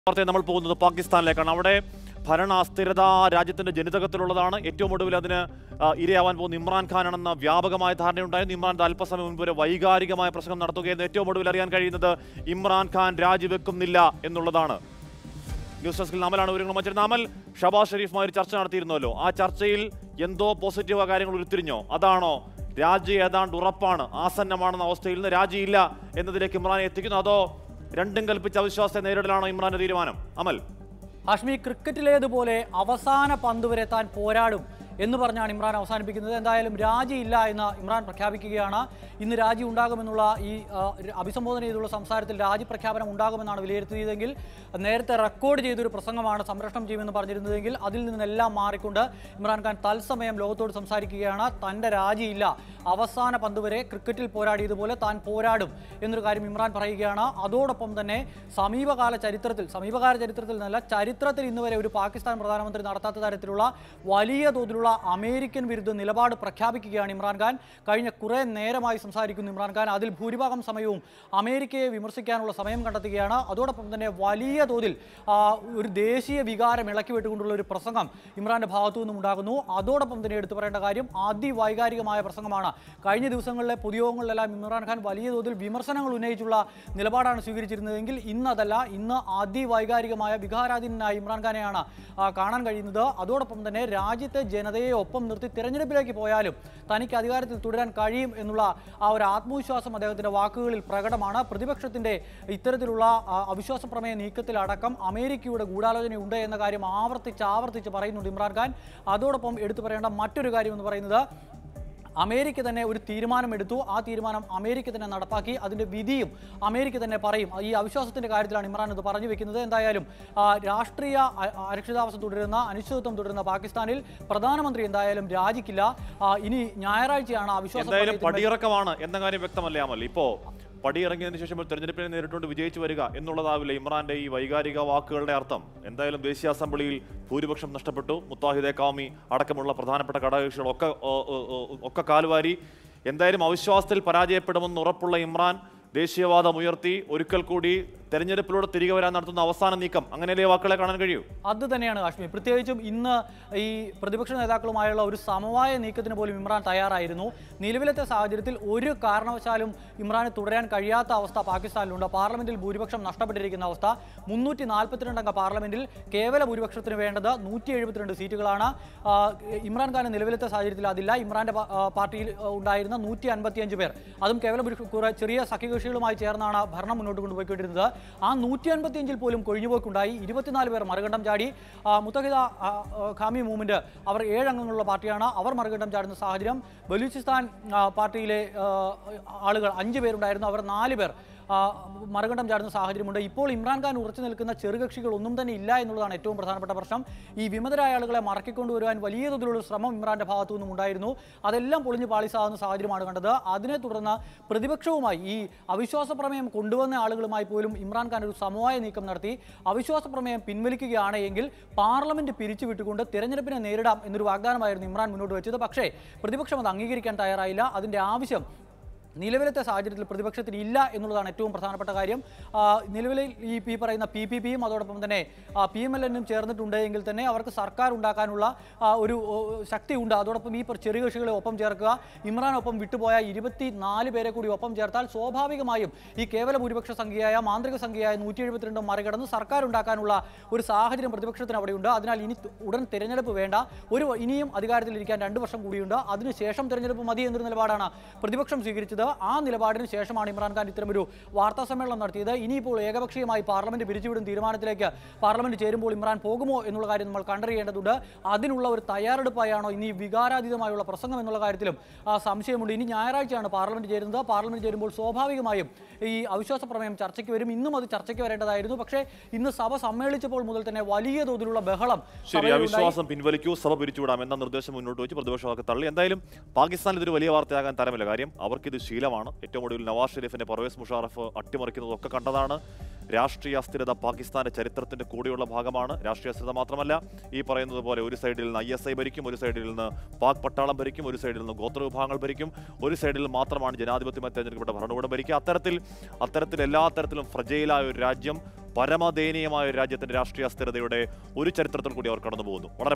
വാർത്തയിൽ നമ്മൾ പോകുന്നത് പാകിസ്ഥാനിലേക്കാണ് അവിടെ ഭരണ അസ്ഥിരത രാജ്യത്തിന്റെ ജനിതകത്തിലുള്ളതാണ് ഏറ്റവും ഒടുവിൽ അതിന് ആ, ഇരയാവാൻ പോകുന്ന ഇമ്രാൻഖാനാണെന്ന വ്യാപകമായ ധാരണയുണ്ടായിരുന്നു ഇമ്രാൻ അല്പസമയം മുൻപ് ഒരു വൈകാരികമായ പ്രസംഗം നടത്തുകയെന്ന് ഏറ്റവും ഒടുവിൽ അറിയാൻ കഴിയുന്നത് ഇമ്രാൻഖാൻ രാജിവെക്കുന്നില്ല എന്നുള്ളതാണ് ന്യൂസ് ഡെസ്കിൽ നാമലാണ് വിവരങ്ങൾ മറ്റൊരു നാമൽ ഷബാസ് ഷെരീഫുമായി ഒരു ചർച്ച നടത്തിയിരുന്നല്ലോ ആ ചർച്ചയിൽ എന്തോ പോസിറ്റീവ് കാര്യങ്ങൾ ഉരുത്തിരിഞ്ഞോ അതാണോ രാജി ഏതാണ്ട് ഉറപ്പാണ് ആസന്നമാണെന്ന അവസ്ഥയിൽ നിന്ന് രാജിയില്ല എന്നതിലേക്ക് ഇമ്രാനെ എത്തിക്കുന്നു അതോ രണ്ടും കൽപ്പിച്ച അവിശ്വാസത്തെ നേരിടലാണോ ഇമ്രാന്റെ തീരുമാനം അമൽ ഹാഷ്മി ക്രിക്കറ്റിലേതുപോലെ അവസാന പന്ത് വരെ താൻ പോരാടും എന്ന് പറഞ്ഞാണ് ഇമ്രാൻ അവസാനിപ്പിക്കുന്നത് എന്തായാലും രാജിയില്ല എന്ന് ഇമ്രാൻ പ്രഖ്യാപിക്കുകയാണ് ഇന്ന് രാജി ഉണ്ടാകുമെന്നുള്ള ഈ ആ, അഭിസംബോധന ചെയ്തുള്ള സംസാരത്തിൽ രാജി പ്രഖ്യാപനം ഉണ്ടാകുമെന്നാണ് വിലയിരുത്തിയതെങ്കിൽ നേരത്തെ റെക്കോർഡ് ചെയ്തൊരു പ്രസംഗമാണ് സംരക്ഷണം ചെയ്യുമെന്ന് പറഞ്ഞിരുന്നതെങ്കിൽ അതിൽ നിന്നെല്ലാം മാറിക്കൊണ്ട് ഇമ്രാൻഖാൻ തത്സമയം ലോകത്തോട് സംസാരിക്കുകയാണ് തൻ്റെ രാജിയില്ല അവസാന പന്ത് വരെ ക്രിക്കറ്റിൽ പോരാടിയതുപോലെ താൻ പോരാടും എന്നൊരു കാര്യം ഇമ്രാൻ പറയുകയാണ് അതോടൊപ്പം തന്നെ സമീപകാല ചരിത്രത്തിൽ സമീപകാല ചരിത്രത്തിൽ നിന്നല്ല ചരിത്രത്തിൽ ഇന്ന് വരെ ഒരു പാകിസ്ഥാൻ പ്രധാനമന്ത്രി നടത്താത്ത തരത്തിലുള്ള വലിയ തോതിലുള്ള അമേരിക്കൻ വിരുദ്ധ നിലപാട് പ്രഖ്യാപിക്കുകയാണ് ഇമ്രാൻഖാൻ കഴിഞ്ഞ കുറേ നേരമായി സംസാരിക്കുന്നു ഇമ്രാൻഖാൻ അതിൽ ഭൂരിഭാഗം സമയവും അമേരിക്കയെ വിമർശിക്കാനുള്ള സമയം കണ്ടെത്തുകയാണ് അതോടൊപ്പം തന്നെ വലിയ തോതിൽ ആ, ഒരു ദേശീയ വികാരം ഇളക്കി വിട്ടുകൊണ്ടുള്ള ഒരു പ്രസംഗം ഇമ്രാന്റെ ഭാഗത്തു നിന്നും ഉണ്ടാകുന്നു അതോടൊപ്പം തന്നെ എടുത്തു പറയേണ്ട കാര്യം അതിവൈകാരികമായ പ്രസംഗമാണ് കഴിഞ്ഞ ദിവസങ്ങളിലെ പൊതുയോഗങ്ങളിലെല്ലാം ഇമ്രാൻഖാൻ വലിയ തോതിൽ വിമർശനങ്ങൾ ഉന്നയിച്ചുള്ള നിലപാടാണ് സ്വീകരിച്ചിരുന്നതെങ്കിൽ ഇന്ന് അതല്ല ഇന്ന് അതിവൈകാരികമായ വികാരാധീനായ ഇമ്രാൻഖാനെയാണ് ആ, കാണാൻ കഴിയുന്നത് അതോടൊപ്പം തന്നെ രാജ്യത്തെ ജനതയെ ഒപ്പം നിർത്തി തിരഞ്ഞെടുപ്പിലേക്ക് പോയാലും തനിക്ക് അധികാരത്തിൽ തുടരാൻ കഴിയും എന്നുള്ള ആ ഒരു ആത്മവിശ്വാസം അദ്ദേഹത്തിന്റെ വാക്കുകളിൽ പ്രകടമാണ് പ്രതിപക്ഷത്തിന്റെ ഇത്തരത്തിലുള്ള ആ, അവിശ്വാസ പ്രമേയ നീക്കത്തിലടക്കം അമേരിക്കയുടെ ഗൂഢാലോചനയുണ്ട് എന്ന കാര്യം ആവർത്തിച്ച് ആവർത്തിച്ച് പറയുന്നുണ്ട് ഇമ്രാൻഖാൻ അതോടൊപ്പം എടുത്തു പറയേണ്ട മറ്റൊരു കാര്യം എന്ന് പറയുന്നത് അമേരിക്ക തന്നെ ഒരു തീരുമാനമെടുത്തു ആ തീരുമാനം അമേരിക്ക തന്നെ നടപ്പാക്കി അതിന്റെ വിധിയും അമേരിക്ക തന്നെ പറയും ഈ അവിശ്വാസത്തിന്റെ കാര്യത്തിലാണ് ഇമ്രാൻ ഇത് പറഞ്ഞു വെക്കുന്നത് എന്തായാലും ആ, രാഷ്ട്രീയ അ- അരക്ഷിതാവസ്ഥ തുടരുന്ന അനിശ്ചിതത്വം തുടരുന്ന പാകിസ്ഥാനിൽ പ്രധാനമന്ത്രി എന്തായാലും രാജിക്കില്ല ആ, ഇനി ഞായറാഴ്ചയാണ് അവിശ്വാസ എന്തായാലും പ്രമേയത്തിന് പടിയിറക്കമാണ് എന്ന കാര്യം വ്യക്തമല്ലേ അമൽ ഇപ്പോ പടിയിറങ്ങിയതിനു ശേഷം ഒരു തെരഞ്ഞെടുപ്പിനെ നേരിട്ടുകൊണ്ട് വിജയിച്ചു വരിക എന്നുള്ളതാവില്ല ഇമ്രാന്റെ ഈ വൈകാരിക വാക്കുകളുടെ അർത്ഥം എന്തായാലും ദേശീയ അസംബ്ലിയിൽ ഭൂരിപക്ഷം നഷ്ടപ്പെട്ടു മുത്താഹിദെ കാമി അടക്കമുള്ള പ്രധാനപ്പെട്ട ഘടകകക്ഷികളൊക്കെ ഓ, ഓ, ഓ, ഒക്കെ കാലുവാരി എന്തായാലും അവിശ്വാസത്തിൽ പരാജയപ്പെടുമെന്ന് ഉറപ്പുള്ള ഇമ്രാൻ ദേശീയവാദം ഉയർത്തി ഒരിക്കൽ കൂടി തെരഞ്ഞെടുപ്പിലൂടെ തിരികെ വരാൻ നടത്തുന്ന അവസാന നീക്കം അങ്ങനെയല്ലേ വാക്കുകളെ കാണാൻ കഴിയൂ അത് തന്നെയാണ് കാശ്മീർ പ്രത്യേകിച്ചും ഇന്ന് ഈ പ്രതിപക്ഷ നേതാക്കളുമായുള്ള ഒരു സമവായ നീക്കത്തിന് പോലും ഇമ്രാൻ തയ്യാറായിരുന്നു നിലവിലത്തെ സാഹചര്യത്തിൽ ഒരു കാരണവശാലും ഇമ്രാന് തുടരാൻ കഴിയാത്ത അവസ്ഥ പാകിസ്ഥാനിലുണ്ട് പാർലമെന്റിൽ ഭൂരിപക്ഷം നഷ്ടപ്പെട്ടിരിക്കുന്ന അവസ്ഥ മുന്നൂറ്റി നാൽപ്പത്തിരണ്ട് അംഗ പാർലമെന്റിൽ കേവല ഭൂരിപക്ഷത്തിന് വേണ്ടത് നൂറ്റി എഴുപത്തിരണ്ട് സീറ്റുകളാണ് ആ, ഇമ്രാൻഖാന് നിലവിലത്തെ സാഹചര്യത്തിൽ അതില്ല ഇമ്രാന്റെ പാ- ആ, പാർട്ടിയിൽ ആ, ഉണ്ടായിരുന്ന നൂറ്റി അൻപത്തിയഞ്ച് പേർ അതും കേവല ഭൂരിപക്ഷം കുറെ ചെറിയ സഖ്യകക്ഷികളുമായി ചേർന്നാണ് ഭരണം മുന്നോട്ട് കൊണ്ടുപോയിക്കൊണ്ടിരുന്നത് ആ നൂറ്റി അൻപത്തിയഞ്ചിൽ പോലും കൊഴിഞ്ഞുപോക്കുണ്ടായി ഇരുപത്തിനാല് പേർ മറുകണ്ഠം ചാടി ആ, മുത്തഹിദ ആ, ആ, ഖാമി മൂവ്മെന്റ് അവർ ഏഴ് അംഗങ്ങളുള്ള പാർട്ടിയാണ് അവർ മറുകണ്ഠം ചാടുന്ന സാഹചര്യം ബലൂചിസ്ഥാൻ ആ, പാർട്ടിയിലെ ആ, ആളുകൾ അഞ്ച് പേരുണ്ടായിരുന്നു അവർ നാല് പേർ ആ, മറുകണ്ഠം ചാടുന്ന സാഹചര്യമുണ്ട് ഇപ്പോൾ ഇമ്രാൻഖാൻ ഉറച്ചു നിൽക്കുന്ന ചെറുകക്ഷികൾ ഒന്നും തന്നെ ഇല്ല എന്നുള്ളതാണ് ഏറ്റവും പ്രധാനപ്പെട്ട പ്രശ്നം ഈ വിമതരായ ആളുകളെ മറക്കിക്കൊണ്ടുവരുവാൻ വലിയ തോതിലുള്ള ശ്രമം ഇമ്രാന്റെ ഭാഗത്തു നിന്നും ഉണ്ടായിരുന്നു അതെല്ലാം പൊളിഞ്ഞു പാളിസാകുന്ന സാഹചര്യമാണ് കണ്ടത് അതിനെ തുടർന്ന് പ്രതിപക്ഷവുമായി ഈ അവിശ്വാസ പ്രമേയം കൊണ്ടുവന്ന ആളുകളുമായി പോലും ഇമ്രാൻഖാൻ ഒരു സമവായ നീക്കം നടത്തി അവിശ്വാസ പ്രമേയം പിൻവലിക്കുകയാണ് എങ്കിൽ പാർലമെന്റ് പിരിച്ചുവിട്ടുകൊണ്ട് തിരഞ്ഞെടുപ്പിനെ നേരിടാം എന്നൊരു വാഗ്ദാനമായിരുന്നു ഇമ്രാൻ മുന്നോട്ട് വെച്ചത് പക്ഷേ പ്രതിപക്ഷം അത് അംഗീകരിക്കാൻ തയ്യാറായില്ല അതിന്റെ ആവശ്യം നിലവിലത്തെ സാഹചര്യത്തിൽ പ്രതിപക്ഷത്തിന് ഇല്ല എന്നുള്ളതാണ് ഏറ്റവും പ്രധാനപ്പെട്ട കാര്യം ആ, നിലവിൽ ഈ ഈ പറയുന്ന പി പി പിയും അതോടൊപ്പം തന്നെ പി എം എൽ എന്നും ചേർന്നിട്ടുണ്ട് എങ്കിൽ തന്നെ അവർക്ക് സർക്കാർ ഉണ്ടാക്കാനുള്ള ആ, ഒരു ഓ, ശക്തി ഉണ്ട് അതോടൊപ്പം ഈ ചെറിയ കക്ഷികളെ ഒപ്പം ചേർക്കുക ഇമ്രാനൊപ്പം വിട്ടുപോയ ഇരുപത്തി നാല് പേരെ കൂടി ഒപ്പം ചേർത്താൽ സ്വാഭാവികമായും ഈ കേവല ഭൂരിപക്ഷ സംഖ്യയായ മാന്ത്രിക സംഖ്യയായ നൂറ്റി എഴുപത്തിരണ്ട് മറികടന്ന് സർക്കാർ ഉണ്ടാക്കാനുള്ള ഒരു സാഹചര്യം പ്രതിപക്ഷത്തിന് അവിടെയുണ്ട് അതിനാൽ ഇനി തു- ഉടൻ തിരഞ്ഞെടുപ്പ് വേണ്ട ഒരു ഇനിയും അധികാരത്തിലിരിക്കാൻ രണ്ട് വർഷം കൂടിയുണ്ട് അതിനുശേഷം തിരഞ്ഞെടുപ്പ് മതി എന്നൊരു നിലപാടാണ് പ്രതിപക്ഷം സ്വീകരിച്ചത് ആ നിലപാടിന് ശേഷമാണ് ഇമ്രാൻഖാൻ ഇത്തരമൊരു വാർത്താ സമ്മേളനം നടത്തിയത് ഇനിയിപ്പോൾ ഏകപക്ഷീയമായി പാർലമെന്റ് പിരിച്ചുവിടും തീരുമാനത്തിലേക്ക് പാർലമെന്റ് ചേരുമ്പോൾ ഇമ്രാൻ പോകുമോ എന്നുള്ള കാര്യം നമ്മൾ കണ്ടറിയേണ്ടതുണ്ട് അതിനുള്ള ഒരു തയ്യാറെടുപ്പായാണോ ഇനി വികാരാതീതമായുള്ള പ്രസംഗം എന്നുള്ള കാര്യത്തിലും ആ, സംശയമുണ്ട് ഇനി ഞായറാഴ്ചയാണ് പാർലമെന്റ് ചേരുന്നത് പാർലമെന്റ് ചേരുമ്പോൾ സ്വാഭാവികമായും ഈ അവിശ്വാസ പ്രമേയം ചർച്ചയ്ക്ക് വരും ഇന്നും അത് ചർച്ചയ്ക്ക് വരേണ്ടതായിരുന്നു പക്ഷേ ഇന്ന് സഭ സമ്മേളിച്ചപ്പോൾ മുതൽ തന്നെ വലിയ തോതിലുള്ള ബഹളം ശരി സഭയിലുണ്ടായി. അവിശ്വാസം പിൻവലിക്കൂ സഭ പിരിച്ചുവിടാം എന്ന നിർദ്ദേശം മുന്നോട്ട് വെച്ച് പ്രതിപക്ഷമൊക്കെ തള്ളി എന്തായാലും പാകിസ്ഥാനിൽ ഇതൊരു വലിയ വാർത്തയാകാൻ തരമില്ല കാര്യം അവർക്കിത് ശീലമാണ് ഏറ്റവും ഒടുവിൽ നവാസ് ഷെരീഫിന്റെ പർവേസ് മുഷാറഫ് അട്ടിമറിക്കുന്നതൊക്കെ കണ്ടതാണ് രാഷ്ട്രീയ അസ്ഥിരത പാകിസ്ഥാന്റെ ചരിത്രത്തിന്റെ കൂടെയുള്ള ഭാഗമാണ് രാഷ്ട്രീയ അസ്ഥിരത മാത്രമല്ല ഈ പറയുന്നത് പോലെ ഒരു സൈഡിൽ നിന്ന് ഐ എസ് ഐ ഭരിക്കും ഒരു സൈഡിൽ നിന്ന് പാക് പട്ടാളം ഭരിക്കും ഒരു സൈഡിൽ നിന്ന് ഗോത്ര വിഭാഗങ്ങൾ ഭരിക്കും ഒരു സൈഡിൽ മാത്രമാണ് ജനാധിപത്യമായി തെരഞ്ഞെടുക്കപ്പെട്ട ഭരണകൂടം ഭരിക്കുക അത്തരത്തിൽ അത്തരത്തിൽ എല്ലാ തരത്തിലും ഫ്രജയിലായ ഒരു രാജ്യം പരമദയനീയമായ ഒരു രാജ്യത്തിന്റെ രാഷ്ട്രീയ അസ്ഥിരതയുടെ ഒരു ചരിത്രത്തിൽ കൂടി അവർ കടന്നു പോകുന്നു വളരെ